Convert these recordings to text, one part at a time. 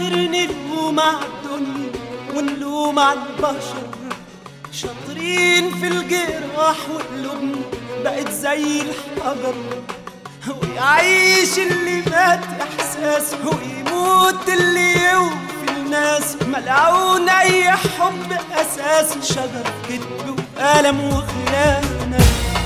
غير نلوم على الدنيا ونلوم على البشر شاطرين في الجراح وقلوبنا بقت زي الحجر ويعيش اللي مات احساس ويموت اللي يوفي الناس ملعون اي حب اساس شجر كذب وألم وخيانه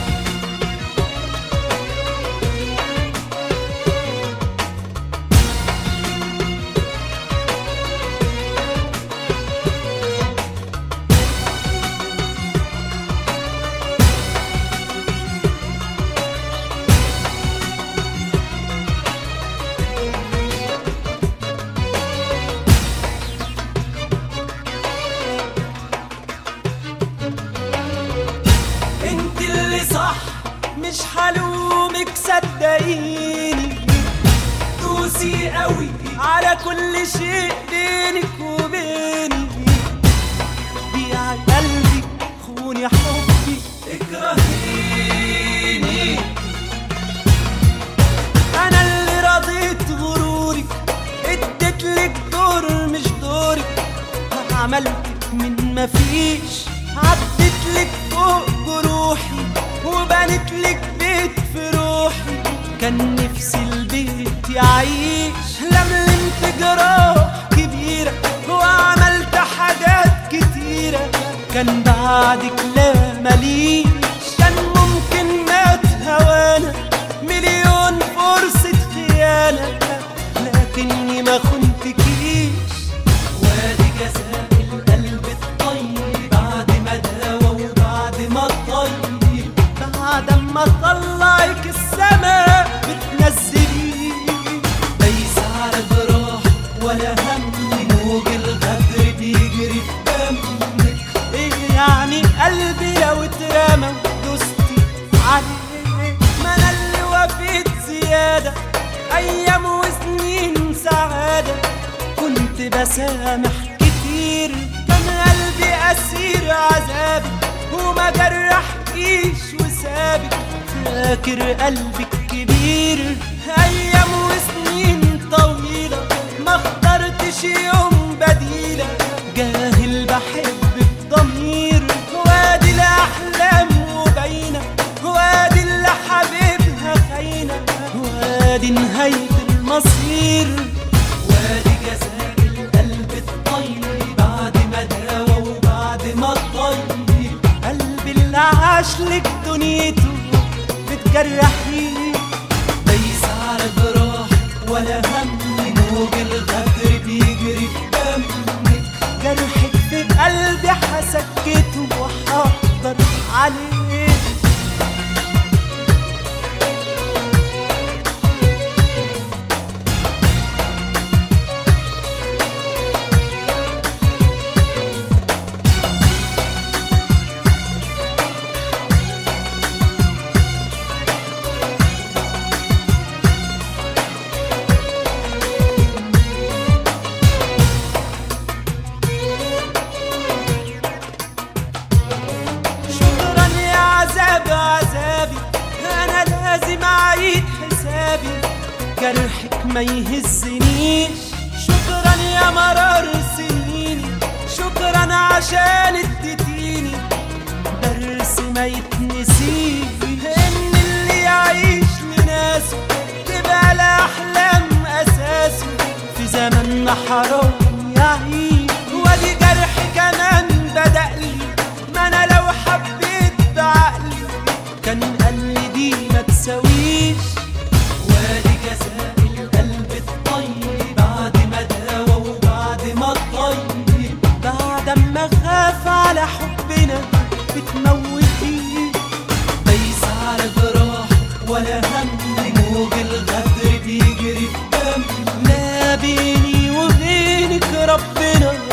انت اللي صح مش حلومك صدقيني دوسي قوي على كل شيء بينك وبيني بيع قلبي خوني حبي اكرهيني انا اللي رضيت غرورك اديتلك دور مش دورك عملتك من مفيش عدتلك فوق جروحي وبنتلك بيت في روحي كان نفسي البيت يعيش لملمت جراح كبيرة وعملت حاجات كتيرة كان بعدك لا مليش كان ممكن مات هوانا مليون فرصة خيانة لكني ما خنتكيش وادي جزاء القلب الطيب بعد ما اتهوى وبعد ما الطيب بعد ما طلعك السما بتنزلي ليس على جراح ولا هم موج الغدر بيجري في دمك ايه يعني قلبي لو اترمى ودوستي عليه ما انا اللي وفيت زياده ايام وسنين سعاده كنت بسامح كتير كان قلبي اسير عذابك وما جرحكيش وسابك فاكر قلبك كبير ايام وسنين طويله ما اخترتش يوم بديله جاهل بحب بضمير وادي الاحلام وباينه وادي اللي حبيبها خاينه وادي نهايه المصير وادي جزاء القلب الطيب بعد ما اتهوى وبعد ما الطيب قلبي اللي عاش لك دنيته بتجرحيه ليس على جراح ولا هم موج الغدر بيجري في دمك جرحك في قلبي هسكته وهقدر عليه شكرا يا عذاب عذابي انا لازم اعيد حسابي جرحك ما يهزنيش شكرا يا مرار سنيني شكرا عشان اديتيني درس ما يتنسيش ان اللي يعيش لناسه تبقى الاحلام اساسه في زماننا حرام يعيش وادي جرح كمان بدأ لي ما انا لو حبيت بعقلي كان قلبي دي ما تساويش وادي جزاء القلب الطيب بعد ما اتهوى وبعد ما الطيب بعد ما خاف على حبنا بتموتيه ليس على جراح ولا هم موج الغدر بيجري في دم لا بيني وبينك ربنا